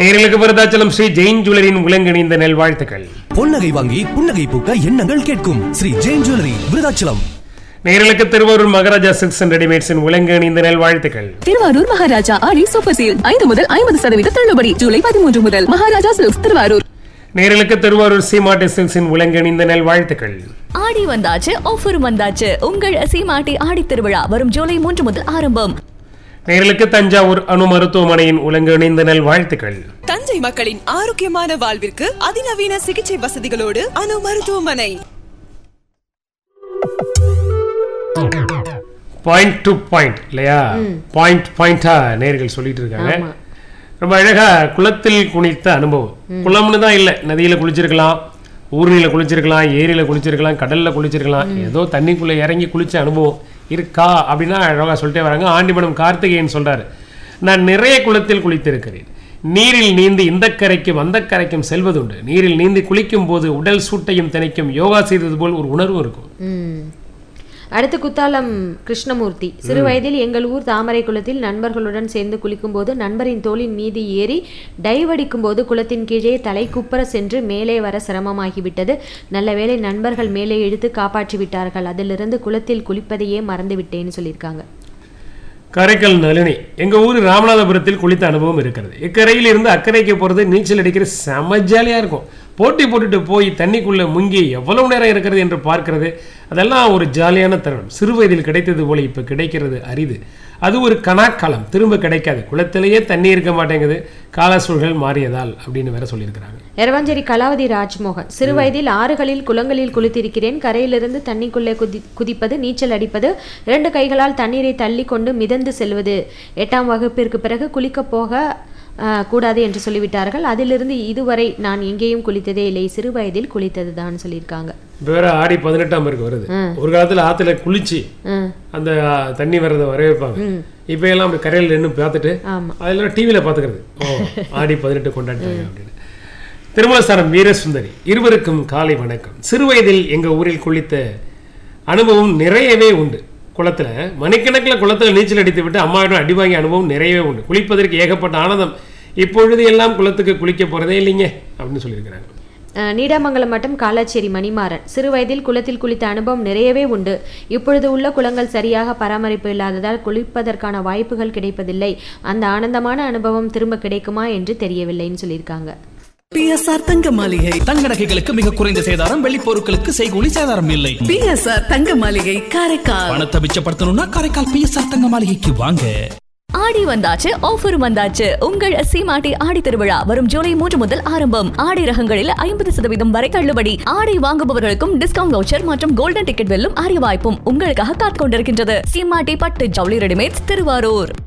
நேர்களுக்கு விருதாச்சலம் ஸ்ரீ ஜெயின் ஜுவல்லரின் உலங்கணிந்த நல்வாழ்த்துக்கள் பொன்னகை வாங்கி புன்னகை பூக்க எண்ணங்கள் கேட்கும் ஸ்ரீ ஜெயின் ஜுவல்லரி விருதாச்சலம் நேர்களுக்கு திருவாரூர் மகாராஜா சில்க்ஸ் அண்ட் ரெடிமேட்ஸின் உலங்கணிந்த நல்வாழ்த்துக்கள் திருவாரூர் மகாராஜா ஆடி சூப்பர் சேல் ஐந்து முதல் ஐம்பது சதவீத தள்ளுபடி ஜூலை பதிமூன்று முதல் மகாராஜா சில்க்ஸ் திருவாரூர் நேர்களுக்கு திருவாரூர் சீமாட்டி சில்க்ஸின் உலங்கணிந்த நல்வாழ்த்துக்கள் ஆடி வந்தாச்சு ஆஃபர் வந்தாச்சு உங்கள் சீமாட்டி ஆடி திருவிழா வரும் ஜூலை மூன்று முதல் ஆரம்பம் நேர்களுக்கு தஞ்சாவூர் அணு மருத்துவமனையின் உலங்கணிந்த நல்வாழ்த்துக்கள் தஞ்சை மக்களின் ஆரோக்கியமான வாழ்விற்கு அதிநவீன சிகிச்சை வசதிகளோடு அணு மருத்துவமனை பாயிண்ட் டு பாயிண்ட் இல்லையா பாயிண்ட் பாயிண்டா நேர்கள் சொல்லிட்டு இருக்காங்க ரொம்ப அழகா குளத்தில் குளித்த அனுபவம் குளம்னு தான் இல்லை நதியில குளிச்சிருக்கலாம் ஊர்னில குளிச்சிருக்கலாம் ஏரியில குளிச்சிருக்கலாம் கடல்ல குளிச்சிருக்கலாம் ஏதோ தண்ணிக்குள்ள இறங்கி குளிச்ச அனுபவம் இருக்கா அப்படின்னா அழகா சொல்லிட்டே வராங்க ஆண்டிமடம் கார்த்திகேயன் சொல்றாரு நான் நிறைய குளத்தில் குளித்திருக்கிறேன் நீரில் நீந்தி இந்த கரைக்கும் அந்த கரைக்கும் செல்வதுண்டு நீரில் நீந்தி குளிக்கும் போது உடல் சூட்டையும் திணைக்கும் யோகா செய்தது போல் ஒரு உணர்வு இருக்கும் ம். அடுத்து குத்தாலம் கிருஷ்ணமூர்த்தி சிறு வயதில் எங்கள் ஊர் தாமரை குளத்தில் நண்பர்களுடன் சேர்ந்து குளிக்கும்போது நண்பரின் தோளின் மீது ஏறி டைவ் அடிக்கும்போது குளத்தின் கீழே தலை குப்புற சென்று மேலே வர சிரமமாகிவிட்டது நல்ல வேளை நண்பர்கள் மேலே இழுத்து காப்பாற்றி விட்டார்கள் அதிலிருந்து குளத்தில் குளிப்பதையே மறந்து விட்டேன்னு சொல்லியிருக்காங்க காரைக்கால் நளினி எங்க ஊர் ராமநாதபுரத்தில் குளித்த அனுபவம் இருக்கிறது இக்கரையில் இருந்து அக்கறைக்கு போறது நீச்சல் அடிக்கிற செம ஜாலியா இருக்கும் போட்டி போட்டுட்டு போய் தண்ணிக்குள்ள முங்கி எவ்வளவு நேரம் இருக்கிறது என்று பார்க்கிறது அதெல்லாம் ஒரு ஜாலியான தருணம் சிறு வயதில் கிடைத்தது போல இப்ப கிடைக்கிறது அரிது அது ஒரு கணாக்காலம் திரும்ப கிடைக்காது குளத்திலேயே தண்ணி இருக்க மாட்டேங்குது கால சூழல் மாறியதால் அப்படின்னு வேற சொல்லியிருக்கிறாங்க எரவாஞ்சேரி கலாவதி ராஜ்மோகன் சிறு வயதில் ஆறுகளில் குளங்களில் குளித்திருக்கிறேன் கரையிலிருந்து தண்ணிக்குள்ளே குதி குதிப்பது நீச்சல் அடிப்பது இரண்டு கைகளால் தண்ணீரை தள்ளி கொண்டு மிதந்து செல்வது எட்டாம் வகுப்பிற்கு பிறகு குளிக்கப் போக ஆஹ், கூடாது என்று சொல்லிவிட்டார்கள் அதிலிருந்து இதுவரை நான் எங்கேயும் குளித்ததே இல்லை சிறு வயதில் குளித்தது தான் சொல்லியிருக்காங்க இப்ப வேற ஆடி பதினெட்டாம் இருக்கு வருது ஒரு காலத்துல ஆத்துல குளிச்சு ம். அந்த ஆ, தண்ணி வர்றதை வரவேற்பாங்க இப்ப எல்லாம் அப்படி கரையில் நின்று பார்த்துட்டு ஆமா. அதெல்லாம் டிவியில பாத்துக்கிறது ஓ ஆடி பதினெட்டு கொண்டாடுறாங்க அப்படின்னு திருமலசாரம் வீரசுந்தரி இருவருக்கும் காலை வணக்கம் சிறு வயதில் எங்க ஊரில் குளித்த அனுபவம் நிறையவே உண்டு குளத்துல மணிக்கணக்கில் குளத்துல நீச்சல் அடித்து விட்டு அம்மாவிடம் அடி வாங்கிய அனுபவம் நிறையவே உண்டு குளிப்பதற்கு ஏகப்பட்ட ஆனந்தம் இப்பொழுது எல்லாம் குளத்துக்கு குளிக்க போறதே இல்லைங்க அப்படின்னு சொல்லியிருக்கிறாங்க அஹ், நீடாமங்கலம் மட்டும் காலாச்சேரி மணிமாறன் சிறு வயதில் குளத்தில் குளித்த அனுபவம் நிறையவே உண்டு இப்பொழுது உள்ள குளங்கள் சரியாக பராமரிப்பு இல்லாததால் குளிப்பதற்கான வாய்ப்புகள் கிடைப்பதில்லை அந்த ஆனந்தமான அனுபவம் திரும்ப கிடைக்குமா என்று தெரியவில்லைன்னு சொல்லியிருக்காங்க பிஎஸ்ஆர் தங்க மாளிகை தங்க நகைகளுக்கு மிக குறைந்த சேதாரம் வெள்ளி பொருட்களுக்கு செய்கூலி சேதாரம் இல்லை பிஎஸ்ஆர் தங்க மாளிகை காரைக்கால் பணத்தை மிச்சப்படுத்தணும்னா காரைக்கால் பிஎஸ்ஆர் தங்க மாளிகைக்கு வாங்க ஆடி வந்தாச்சு ஆஃபர் வந்தாச்சு உங்கள் சீமாட்டி ஆடி திருவிழா வரும் ஜூலை மூன்று முதல் ஆரம்பம் ஆடை ரகங்களில் ஐம்பது சதவீதம் வரை தள்ளுபடி ஆடை வாங்குபவர்களுக்கும் டிஸ்கவுண்ட் வவுச்சர் மற்றும் கோல்டன் டிக்கெட் வெல்லும் அரிய வாய்ப்பும் உங்களுக்காக காத்துக் கொண்டிருக்கின்றது சீமாட்டி பட்டு ஜவுளி ரெடிமேட்ஸ் திருவாரூர்